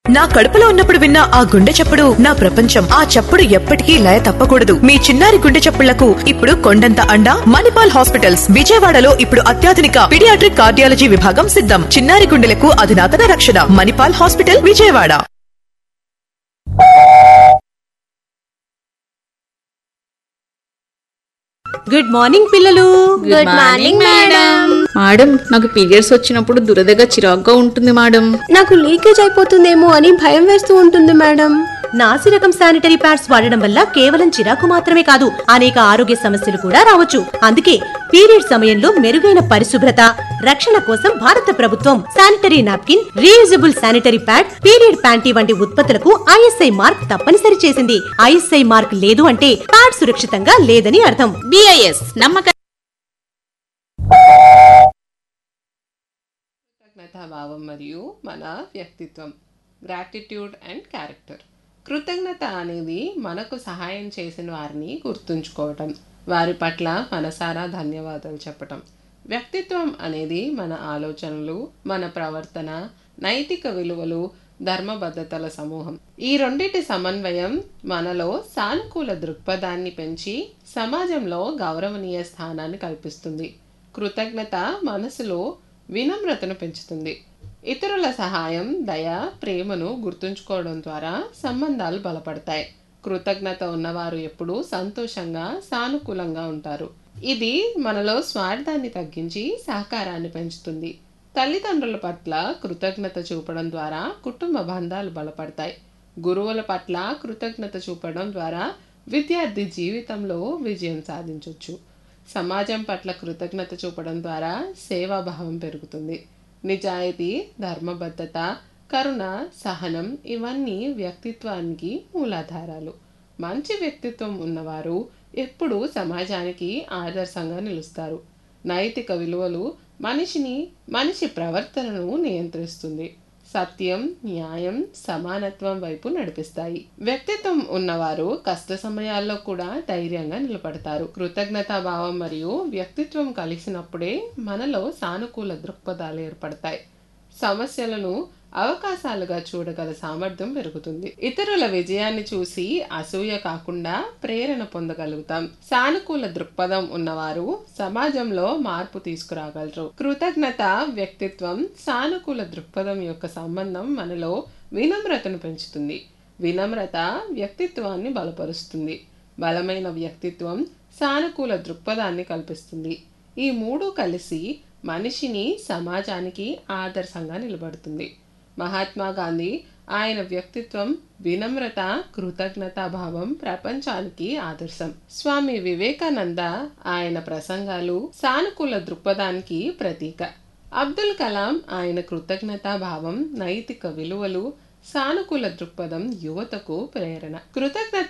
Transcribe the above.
నా కడుపులో ఉన్నప్పుడు విన్న ఆ గుండె చప్పుడు నా ప్రపంచం ఆ చప్పుడు ఎప్పటికీ లయ తప్పకూడదు మీ చిన్నారి గుండె చప్పుళ్లకు ఇప్పుడు కొండంత అండ మణిపాల్ హాస్పిటల్స్ విజయవాడలో ఇప్పుడు అత్యాధునిక పిడియాట్రిక్ కార్డియాలజీ విభాగం సిద్ధం చిన్నారి గుండెలకు అధునాతన రక్షణ Manipal hospital Vijayawada good morning పిల్లలు గుడ్ మార్నింగ్ మేడం మేడం నాకు పీరియడ్స్ వచ్చినప్పుడు దురదగా చిరాగ్గా ఉంటుంది మేడం నాకు లీకేజ్ అయిపోతుందేమో అని భయం వేస్తూ ఉంటుంది మేడం నాసి రకం శానిటరీ ప్యాడ్స్ వాడడం వల్ల కేవలం చిరాకు మాత్రమే కాదు అనేక ఆరోగ్య సమస్యలు కూడా రావచ్చు అందుకే పీరియడ్ సమయంలో మెరుగైన పరిశుభ్రత రక్షణ కోసం భారత ప్రభుత్వం sanitary napkin reusable sanitary pad period panty వంటి ఉత్పత్తులకు ఐఎస్ఐ మార్క్ తప్పనిసరి చేసింది ఐఎస్ఐ మార్క్ లేదు అంటే ప్యాడ్ సురక్షితంగా లేదని అర్థం బిఐఎస్ నమ్మక కృతజ్ఞతాభావం మరియు మన వ్యక్తిత్వం గ్రాటిట్యూడ్ అండ్ క్యారెక్టర్ కృతజ్ఞత అనేది మనకు సహాయం చేసిన వారిని గుర్తుంచుకోవటం వారి పట్ల మనసారా ధన్యవాదాలు చెప్పటం వ్యక్తిత్వం అనేది మన ఆలోచనలు మన ప్రవర్తన నైతిక విలువలు ధర్మబద్ధతల సమూహం ఈ రెండిటి సమన్వయం మనలో సానుకూల దృక్పథాన్ని పెంచి సమాజంలో గౌరవనీయ స్థానాన్ని కల్పిస్తుంది కృతజ్ఞత మనసులో వినమ్రతను పెంచుతుంది ఇతరుల సహాయం దయ ప్రేమను గుర్తుంచుకోవడం ద్వారా సంబంధాలు బలపడతాయి కృతజ్ఞత ఉన్నవారు ఎప్పుడూ సంతోషంగా సానుకూలంగా ఉంటారు ఇది మనలో స్వార్థాన్ని తగ్గించి సహకారాన్ని పెంచుతుంది తల్లిదండ్రుల పట్ల కృతజ్ఞత చూపడం ద్వారా కుటుంబ బంధాలు బలపడతాయి గురువుల పట్ల కృతజ్ఞత చూపడం ద్వారా విద్యార్థి జీవితంలో విజయం సాధించవచ్చు సమాజం పట్ల కృతజ్ఞత చూపడం ద్వారా సేవాభావం పెరుగుతుంది నిజాయితీ ధర్మబద్ధత కరుణ సహనం ఇవన్నీ వ్యక్తిత్వానికి మూలాధారాలు మంచి వ్యక్తిత్వం ఉన్నవారు ఎప్పుడూ సమాజానికి ఆదర్శంగా నిలుస్తారు నైతిక విలువలు మనిషిని మనిషి ప్రవర్తనను నియంత్రిస్తుంది సత్యం న్యాయం సమానత్వం వైపు నడిపిస్తాయి వ్యక్తిత్వం ఉన్నవారు కష్ట సమయాల్లో కూడా ధైర్యంగా నిలబడతారు కృతజ్ఞతా భావం మరియు వ్యక్తిత్వం కలిసినప్పుడే మనలో సానుకూల దృక్పథాలు ఏర్పడతాయి సమస్యలను అవకాశాలుగా చూడగల సామర్థ్యం పెరుగుతుంది ఇతరుల విజయాన్ని చూసి అసూయ కాకుండా ప్రేరణ పొందగలుగుతాం సానుకూల దృక్పథం ఉన్నవారు సమాజంలో మార్పు తీసుకురాగలరు కృతజ్ఞత వ్యక్తిత్వం సానుకూల దృక్పథం యొక్క సంబంధం మనలో వినమ్రతను పెంచుతుంది వినమ్రత వ్యక్తిత్వాన్ని బలపరుస్తుంది బలమైన వ్యక్తిత్వం సానుకూల దృక్పథాన్ని కల్పిస్తుంది ఈ మూడు కలిసి మనిషిని సమాజానికి ఆదర్శంగా నిలబడుతుంది మహాత్మా గాంధీ ఆయన వ్యక్తిత్వం వినమ్రత కృతజ్ఞతా భావం ప్రపంచానికి ఆదర్శం స్వామి వివేకానంద ఆయన ప్రసంగాలు సానుకూల దృక్పథానికి ప్రతీక అబ్దుల్ కలాం ఆయన కృతజ్ఞతా భావం నైతిక విలువలు సానుకూల దృక్పథం యువతకు ప్రేరణ కృతజ్ఞత